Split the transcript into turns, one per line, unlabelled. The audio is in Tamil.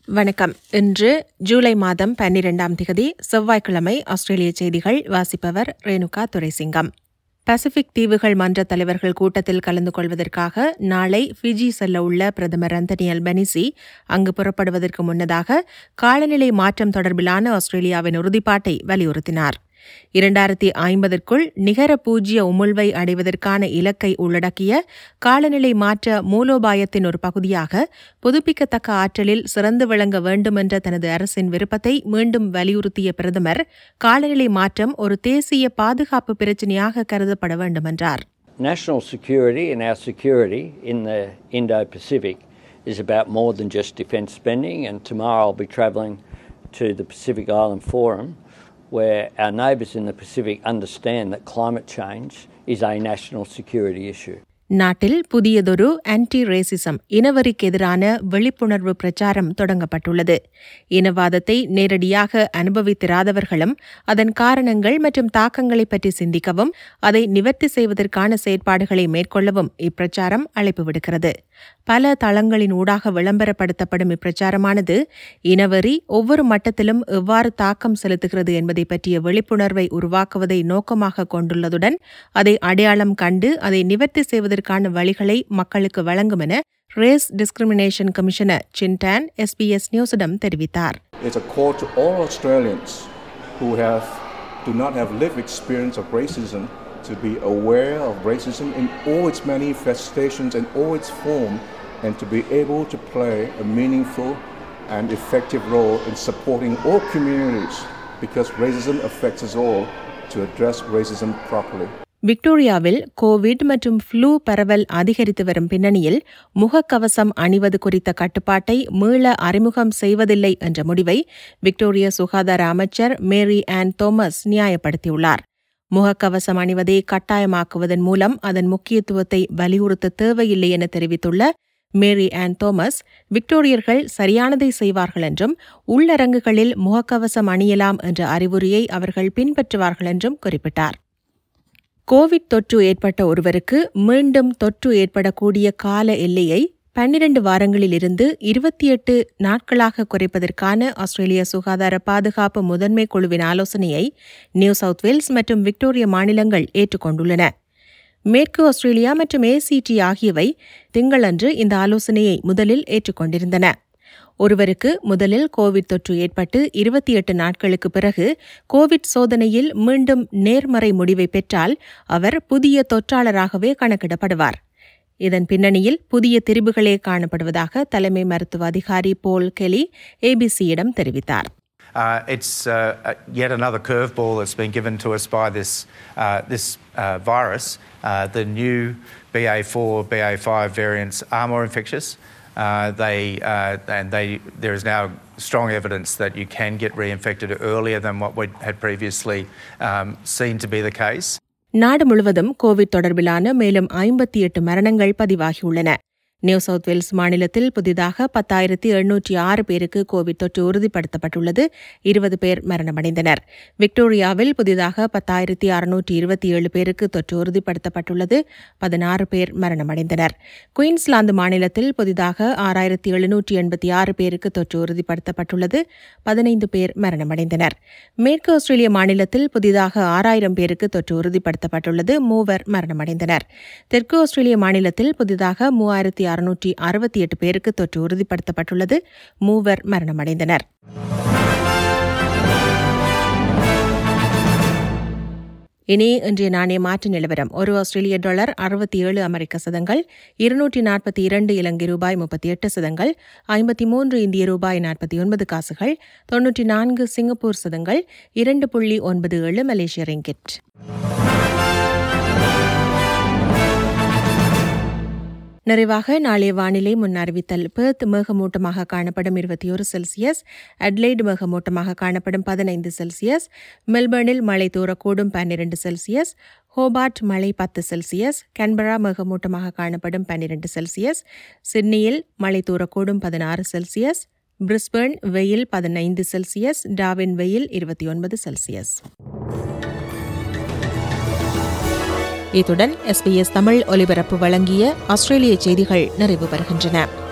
வணக்கம் இன்று ஜூலை மாதம் பன்னிரெண்டாம் திகதி செவ்வாய்க்கிழமை ஆஸ்திரேலிய செய்திகள் வாசிப்பவர் ரேணுகா துரைசிங்கம் பசிபிக் தீவுகள் மன்ற தலைவர்கள் கூட்டத்தில் கலந்து கொள்வதற்காக நாளை ஃபிஜி செல்ல உள்ள பிரதமர் அந்தனி அல்பனிசி அங்கு புறப்படுவதற்கு முன்னதாக காலநிலை மாற்றம் தொடர்பிலான ஆஸ்திரேலியாவின் உறுதிப்பாட்டை வலியுறுத்தினார் இரண்டாயிரத்தி ஐம்பதற்குள் நிகர பூஜ்ய உமிழ்வை அடைவதற்கான இலக்கை உள்ளடக்கிய காலநிலை மாற்ற மூலோபாயத்தின் ஒரு பகுதியாக புதுப்பிக்கத்தக்க ஆற்றலில் சிறந்து விளங்க வேண்டுமென்ற தனது அரசின் விருப்பத்தை மீண்டும் வலியுறுத்திய பிரதமர் காலநிலை மாற்றம் ஒரு தேசிய பாதுகாப்பு பிரச்சினையாக கருதப்பட வேண்டுமென்றார்
National security and our security in the Indo Pacific is about more than just defence spending. And tomorrow I'll be travelling to the Pacific Island Forum, where our neighbours in the Pacific understand that climate change is a national security issue.
நாட்டில் புதியதொரு ஆன்டி ரேசிசம் இனவரிக்கு எதிரான விழிப்புணர்வு பிரச்சாரம் தொடங்கப்பட்டுள்ளது இனவாதத்தை நேரடியாக அனுபவித்திராதவர்களும் அதன் காரணங்கள் மற்றும் தாக்கங்களை பற்றி சிந்திக்கவும் அதை நிவர்த்தி செய்வதற்கான செயற்பாடுகளை மேற்கொள்ளவும் இப்பிரச்சாரம் அழைப்பு விடுக்கிறது பல தளங்களின் ஊடாக விளம்பரப்படுத்தப்படும் இப்பிரச்சாரமானது இனவரி ஒவ்வொரு மட்டத்திலும் எவ்வாறு தாக்கம் செலுத்துகிறது என்பதை பற்றிய விழிப்புணர்வை உருவாக்குவதை நோக்கமாக கொண்டுள்ளதுடன் அதை அடையாளம் கண்டு அதை நிவர்த்தி செய்வதற்கான வழிகளை மக்களுக்கு வழங்கும் என race discrimination commissioner Chin Tan SBS நியூஸிடம் தெரிவித்தார்
It's a call to all Australians who have do not have lived experience of racism to be aware of racism in all its manifestations and all its form and to be able to play a meaningful and effective role in supporting all communities because racism affects us all to address racism properly.
விக்டோரியாவில் கோவிட் மற்றும் ஃப்ளூ பரவல் அதிகரித்து வரும் பின்னணியில் முகக்கவசம் அணிவது குறித்த கட்டுப்பாட்டை மீள அறிமுகம் செய்வதில்லை என்ற முடிவை விக்டோரிய சுகாதார அமைச்சர் மேரி ஆன் தோமஸ் நியாயப்படுத்தியுள்ளார் முகக்கவசம் அணிவதை கட்டாயமாக்குவதன் மூலம் அதன் முக்கியத்துவத்தை வலியுறுத்த தேவையில்லை என தெரிவித்துள்ள மேரி ஆன் தோமஸ் விக்டோரியர்கள் சரியானதை செய்வார்கள் என்றும் உள்ளரங்குகளில் முகக்கவசம் அணியலாம் என்ற அறிவுரையை அவர்கள் பின்பற்றுவார்கள் என்றும் குறிப்பிட்டார் கோவிட் தொற்று ஏற்பட்ட ஒருவருக்கு மீண்டும் தொற்று ஏற்படக்கூடிய கால எல்லையை பன்னிரண்டு வாரங்களில் இருந்து இருபத்தி எட்டு நாட்களாக குறைப்பதற்கான ஆஸ்திரேலிய சுகாதார பாதுகாப்பு முதன்மை குழுவின் ஆலோசனையை நியூ சவுத் வேல்ஸ் மற்றும் விக்டோரிய மாநிலங்கள் ஏற்றுக்கொண்டுள்ளன மேற்கு ஆஸ்திரேலியா மற்றும் ஏசிடி ஆகியவை திங்களன்று இந்த ஆலோசனையை முதலில் ஏற்றுக்கொண்டிருந்தன ஒருவருக்கு முதலில் கோவிட் தொற்று ஏற்பட்டு இருபத்தி எட்டு நாட்களுக்கு பிறகு கோவிட் சோதனையில் மீண்டும் நேர்மறை முடிவை பெற்றால் அவர் புதிய தொற்றாளராகவே கணக்கிடப்படுவார் இதன் பின்னணியில் புதிய திரிபுகளே காணப்படுவதாக தலைமை மருத்துவ அதிகாரி போல் கெலி ஏபிசியிடம் தெரிவித்தார்
Uh, it's uh, yet another curveball that's been given to us by this, uh, this virus. the new BA4, BA5 variants are more infectious. they, and they, there is now strong evidence that you can get reinfected earlier than what we had previously um, seen to be the case.
நாடு முழுவதும் கோவிட் தொடர்பிலான மேலும் ஐம்பத்தி எட்டு மரணங்கள் பதிவாகியுள்ளன நியூ சவுத் வேல்ஸ் மாநிலத்தில் புதிதாக பத்தாயிரத்தி எழுநூற்றி ஆறு பேருக்கு கோவிட் தொற்று உறுதிப்படுத்தப்பட்டுள்ளது இருபது பேர் மரணமடைந்தனர் விக்டோரியாவில் புதிதாக பத்தாயிரத்தி அறுநூற்றி இருபத்தி ஏழு பேருக்கு தொற்று உறுதிப்படுத்தப்பட்டுள்ளது பதினாறு பேர் மரணமடைந்தனர் குயின்ஸ்லாந்து மாநிலத்தில் புதிதாக ஆறாயிரத்தி எழுநூற்றி எண்பத்தி ஆறு பேருக்கு தொற்று உறுதிப்படுத்தப்பட்டுள்ளது பதினைந்து பேர் மரணமடைந்தனர் மேற்கு ஆஸ்திரேலிய மாநிலத்தில் புதிதாக ஆறாயிரம் பேருக்கு தொற்று உறுதிப்படுத்தப்பட்டுள்ளது மூவர் மரணமடைந்தனர் தெற்கு ஆஸ்திரேலிய மாநிலத்தில் புதிதாக மூவாயிரத்தி அறுநூற்றி அறுபத்தி எட்டு பேருக்கு தொற்று உறுதிப்படுத்தப்பட்டுள்ளது மூவர் மரணமடைந்தனர் இனி இன்றைய நாணய மாற்று நிலவரம் ஒரு ஆஸ்திரேலிய டாலர் அறுபத்தி ஏழு அமெரிக்க சதங்கள் இருநூற்றி நாற்பத்தி இரண்டு இலங்கை ரூபாய் முப்பத்தி எட்டு சதங்கள் ஐம்பத்தி மூன்று இந்திய ரூபாய் நாற்பத்தி ஒன்பது காசுகள் தொன்னூற்றி நான்கு சிங்கப்பூர் சதங்கள் இரண்டு புள்ளி ஒன்பது ஏழு மலேசிய ரிங்கிட் நிறைவாக நாளைய வானிலை முன் அறிவித்தல் பெர்த் மேகமூட்டமாக காணப்படும் இருபத்தி ஒரு செல்சியஸ் அட்லைடு மேகமூட்டமாக காணப்படும் பதினைந்து செல்சியஸ் மெல்பர்னில் மழை தூரக்கூடும் பன்னிரண்டு செல்சியஸ் ஹோபார்ட் மழை பத்து செல்சியஸ் கன்பரா மேகமூட்டமாக காணப்படும் பன்னிரண்டு செல்சியஸ் சிட்னியில் மழை தூரக்கூடும் பதினாறு செல்சியஸ் பிரிஸ்பர்ன் வெயில் பதினைந்து செல்சியஸ் டாவின் வெயில் இருபத்தி ஒன்பது செல்சியஸ் இத்துடன் எஸ்பிஎஸ் தமிழ் ஒலிபரப்பு வழங்கிய ஆஸ்திரேலிய செய்திகள் நிறைவு பெறுகின்றன